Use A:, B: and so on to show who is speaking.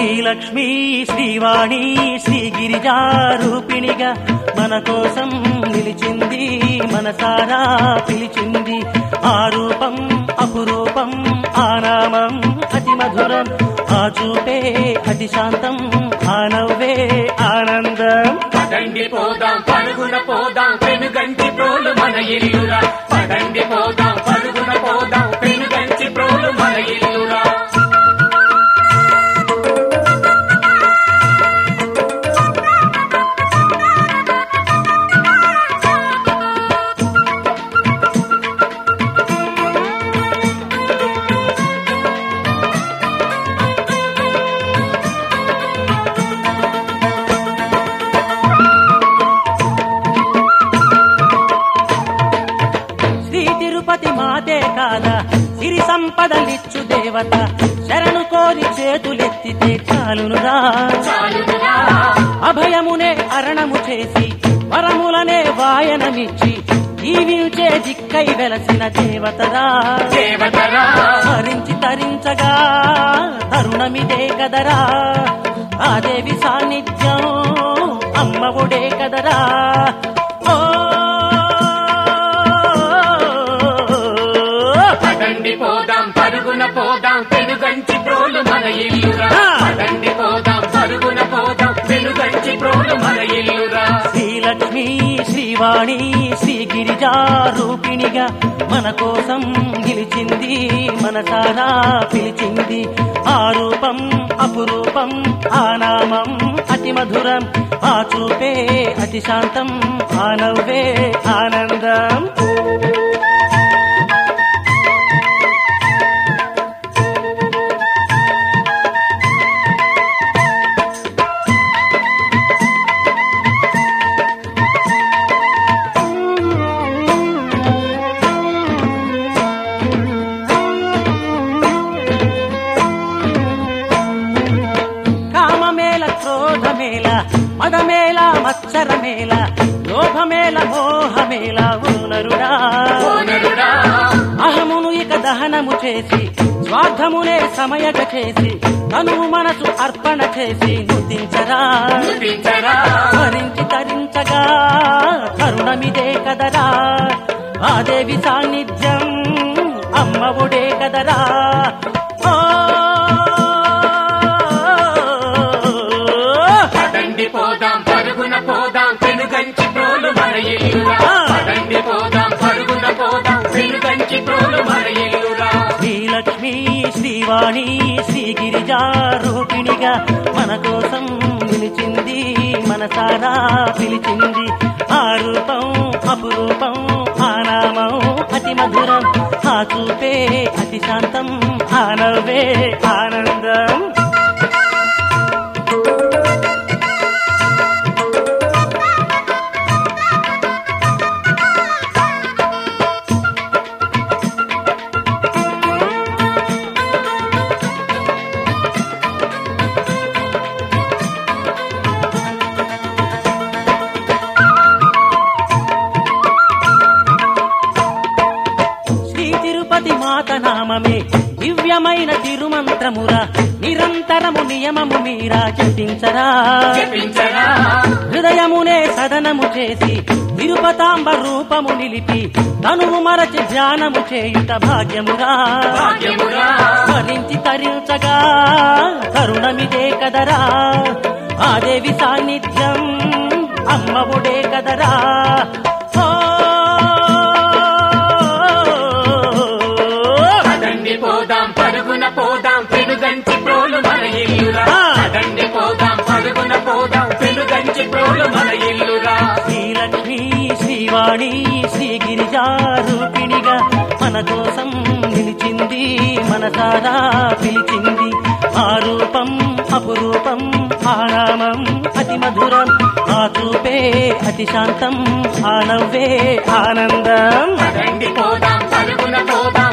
A: శ్రీలక్ష్మీ శ్రీవాణి శ్రీ గిరిజారూపిణిగా మన కోసం నిలిచింది మనసారా పిలిచింది ఆ రూపం అపురూపం ఆ నామం అతి మధురం ఆ చూపే అతి శాంతం ఆ నవ్వే ఆనందం
B: పదండి పోదాం పరుగున పోదాం పెనుగంచి ప్రోలు మన ఇల్లురా పదండి పోదాం పరుగున పోదాం పెనుగంచి ప్రోలు మన ఇల్లురా
A: శ్రీ తిరుపతి మాతే కాద సిరి సంపదలిచ్చు దేవత శరణు కోరి చేతులెత్తితే చాలునురా
B: చాలురా
A: అభయమునే అరణము చేసి వరములనే వాయనమిచ్చి జీవించే దిక్కై వెలసిన దేవతరా
B: దేవతరా
A: స్మరించి తరించగా తరుణమిదే కదరా ఆ దేవి సాన్నిధ్యం అమ్మ ఒడే కదరా ఓ
B: పదండి పోదాం పరుగున పోదాం పెనుగంచి ప్రోలు మన ఇల్లురా పదండి పోదాం పరుగున పోదాం పెనుగంచి ప్రోలు మన ఇల్లురా
A: శ్రీలక్ష్మీ శ్రీవాణి శ్రీ గిరిజారూపిణిగా మన కోసం నిలిచింది మనసారా పిలిచింది ఆ రూపం అపురూపం ఆ నామం అతి మధురం ఆ చూపే అతి శాంతం ఆ నవ్వే ఆనందం కామమేల క్రోధమేల మదమేల మత్సరమేల లోభమేల మోహమేల ఊనరుడా
B: ఓనరుడా
A: అహమును ఇక దహనము చేసి స్వార్థమునే సమయక చేసి తనువు మనసు అర్పణ చేసి నుతించరా
B: చూపించరా
A: స్మరించి తరించగా కరుణమిదే కదరా ఆ దేవి సాన్నిధ్యం అమ్మ ఒడే కదరా ఓ
B: పదండి పోదాం పరుగున పోదాం పెనుగంచి ప్రోలు మన ఇల్లురా పదండి పోదాం పరుగున పోదాం పెనుగంచి ప్రోలు మన ఇల్లురా
A: శ్రీలక్ష్మీ శ్రీవాణి శ్రీ గిరిజారూపిణిగా మన కోసం నిలిచింది మనసారా పిలిచింది ఆ రూపం అపురూపం ఆ నామం అతి మధురం ఆ చూపే అతి శాంతం ఆ నవ్వే ఆనందం శ్రీ తిరుపతి మాత నామమే దివ్యమైన తిరుమంత్రమురా నిరంతరము నియమము మీరా జపించరా
B: చెప్పించరా
A: హృదయమునే సదనము చేసి తిరుపతాంబ రూపము నిలిపి తనువు మరచి ధ్యానము చేయుట భాగ్యమురా
B: భాగ్యమురా
A: స్మరించి తరించగా కరుణమిదే కదరా ఆ దేవి సాన్నిధ్యం అమ్మ ఒడే కదరా ఓ
B: పదండి పోదాం పరుగున పోదాం పెనుగంచి ప్రోలు మన ఇల్లురా పదండి పోదాం పరుగున పోదాం పెనుగంచి ప్రోలు మన ఇల్లురా
A: శ్రీలక్ష్మీ శ్రీవాణి శ్రీ గిరిజారూపిణిగా మన కోసం నిలిచింది మనసారా పిలిచింది ఆ రూపం అపురూపం ఆ నామం అతి మధురం ఆ చూపే అతి శాంతం ఆ నవ్వే ఆనందం
B: పదండి పోదాం పరుగున పోదాం